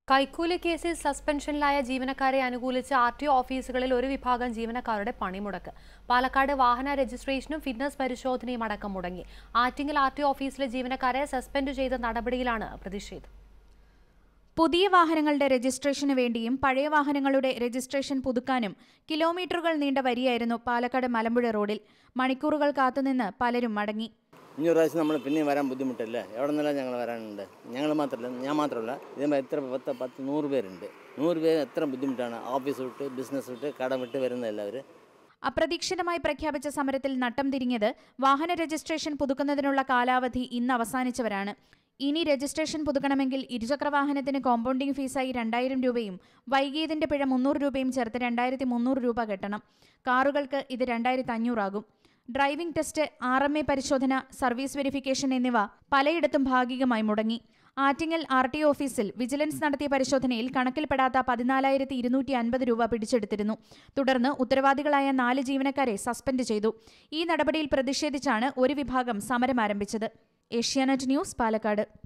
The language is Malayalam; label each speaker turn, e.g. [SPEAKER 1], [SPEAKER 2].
[SPEAKER 1] കൈക്കൂലി കേസിൽ സസ്പെൻഷനിലായ ജീവനക്കാരെ അനുകൂലിച്ച് ആർ ടി ഒ ഓഫീസുകളിൽ ഒരു വിഭാഗം ജീവനക്കാരുടെ പണിമുടക്ക് പാലക്കാട് വാഹന രജിസ്ട്രേഷനും ഫിറ്റ്നസ് പരിശോധനയും അടക്കം മുടങ്ങി ആറ്റിങ്ങൽ ആർ ടി ഒ ഓഫീസിലെ ജീവനക്കാരെ സസ്പെൻഡ് ചെയ്ത നടപടിയിലാണ് പ്രതിഷേധം
[SPEAKER 2] പുതിയ വാഹനങ്ങളുടെ രജിസ്ട്രേഷന് വേണ്ടിയും പഴയ വാഹനങ്ങളുടെ രജിസ്ട്രേഷൻ പുതുക്കാനും കിലോമീറ്ററുകൾ നീണ്ട വരിയായിരുന്നു പാലക്കാട് മലമ്പുഴ റോഡിൽ മണിക്കൂറുകൾ കാത്തുനിന്ന് പലരും മടങ്ങി
[SPEAKER 3] ഇനി ഒരു പ്രാവശ്യം നമ്മൾ പിന്നെയും വരാൻ ബുദ്ധിമുട്ടല്ലേ എവിടെ നിന്നെല്ലാം ഞങ്ങൾ വരാനുണ്ട് ഞങ്ങൾ മാത്രമല്ല ഞാൻ മാത്രമല്ല ഇതേമാതിരി എത്ര പത്ത് പത്ത് നൂറ് പേരുണ്ട് നൂറ് പേര് എത്ര ബുദ്ധിമുട്ടാണ് ഓഫീസ് വിട്ട് ബിസിനസ് വിട്ട് കട വിട്ട് വരുന്ന എല്ലാവരും
[SPEAKER 2] അപ്രതീക്ഷിതമായി പ്രഖ്യാപിച്ച സമരത്തിൽ നട്ടം തിരിഞ്ഞത് വാഹന രജിസ്ട്രേഷൻ പുതുക്കുന്നതിനുള്ള കാലാവധി ഇന്ന് അവസാനിച്ചവരാണ് ഇനി രജിസ്ട്രേഷൻ പുതുക്കണമെങ്കിൽ ഇരുചക്ര വാഹനത്തിന് കോമ്പൗണ്ടിംഗ് ഫീസായി രണ്ടായിരം രൂപയും വൈകിയതിന്റെ പിഴ മുന്നൂറ് രൂപയും ചേർത്ത് രണ്ടായിരത്തി മുന്നൂറ് രൂപ കെട്ടണം കാറുകൾക്ക് ഇത് രണ്ടായിരത്തി അഞ്ഞൂറാകും driving test R M A പരിശോധന സർവീസ് വെരിഫിക്കേഷൻ എന്നിവ പലയിടത്തും ഭാഗികമായി മുടങ്ങി ആറ്റിങ്ങൽ ആർ ടി ഓഫീസിൽ വിജിലൻസ് നടത്തിയ പരിശോധനയിൽ കണക്കിൽപ്പെടാത്ത പതിനാലായിരത്തി ഇരുന്നൂറ്റി അൻപത് രൂപ പിടിച്ചെടുത്തിരുന്നു തുടർന്ന് ഉത്തരവാദികളായ നാല് ജീവനക്കാരെ സസ്പെൻഡ് ചെയ്തു ഈ നടപടിയിൽ പ്രതിഷേധിച്ചാണ് ഒരു വിഭാഗം സമരം ആരംഭിച്ചത് ഏഷ്യാനെറ്റ് ന്യൂസ് പാലക്കാട്